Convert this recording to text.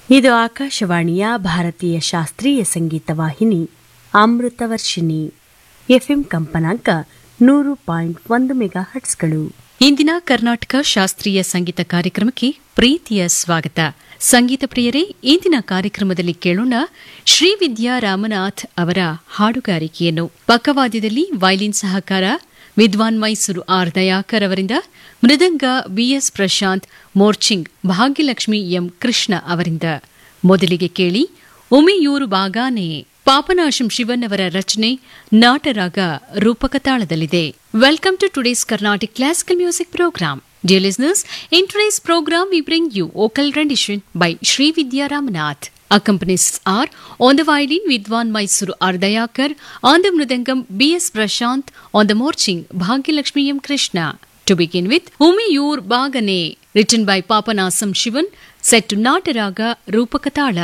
ಇದು ಆಕಾಶವಾಣಿಯ ಭಾರತೀಯ ಶಾಸ್ತ್ರೀಯ ಸಂಗೀತ ವಾಹಿನಿ ಅಮೃತವರ್ಷಿಣಿ ಎಫ್ಎಂ ಕಂಪನಾಂಕ ನೂರು ಪಾಯಿಂಟ್ ಒಂದು ಮೆಗಾ ಹಟ್ಸ್ಗಳು ಇಂದಿನ ಕರ್ನಾಟಕ ಶಾಸ್ತ್ರೀಯ ಸಂಗೀತ ಕಾರ್ಯಕ್ರಮಕ್ಕೆ ಪ್ರೀತಿಯ ಸ್ವಾಗತ ಸಂಗೀತ ಪ್ರಿಯರೇ ಇಂದಿನ ಕಾರ್ಯಕ್ರಮದಲ್ಲಿ ಕೇಳೋಣ ಶ್ರೀವಿದ್ಯಾ ರಾಮನಾಥ್ ಅವರ ಹಾಡುಗಾರಿಕೆಯನ್ನು ಪಕ್ಕವಾದ್ಯದಲ್ಲಿ ವೈಲಿನ್ ಸಹಕಾರ ವಿದ್ವಾನ್ ಮೈಸೂರು ಆರ್ ದಯಾಕರ್ ಅವರಿಂದ ಮೃದಂಗ ಬಿಎಸ್ ಪ್ರಶಾಂತ್ ಮೋರ್ಚಿಂಗ್ ಭಾಗ್ಯಲಕ್ಷ್ಮಿ ಎಂ ಕೃಷ್ಣ ಅವರಿಂದ ಮೊದಲಿಗೆ ಕೇಳಿ ಉಮಿಯೂರು ಬಾಗಾನೆ ಪಾಪನಾಶಂ ಶಿವನ್ ಅವರ ರಚನೆ ನಾಟರಾಗ ರೂಪಕ ತಾಳದಲ್ಲಿದೆ welcome to today's Carnatic classical music programme Dear listeners, in today's program we bring you vocal rendition by Sri Vidya Ramanath. Accompanists are on the violin Vidwan Mysuru Ardayakar, on the mridangam B.S. Prashant, on the morching Bhagyalakshmi M. Krishna. To begin with, Umiyur Bagane, written by Papanasam Shivan, set to Nataraga Rupakatala.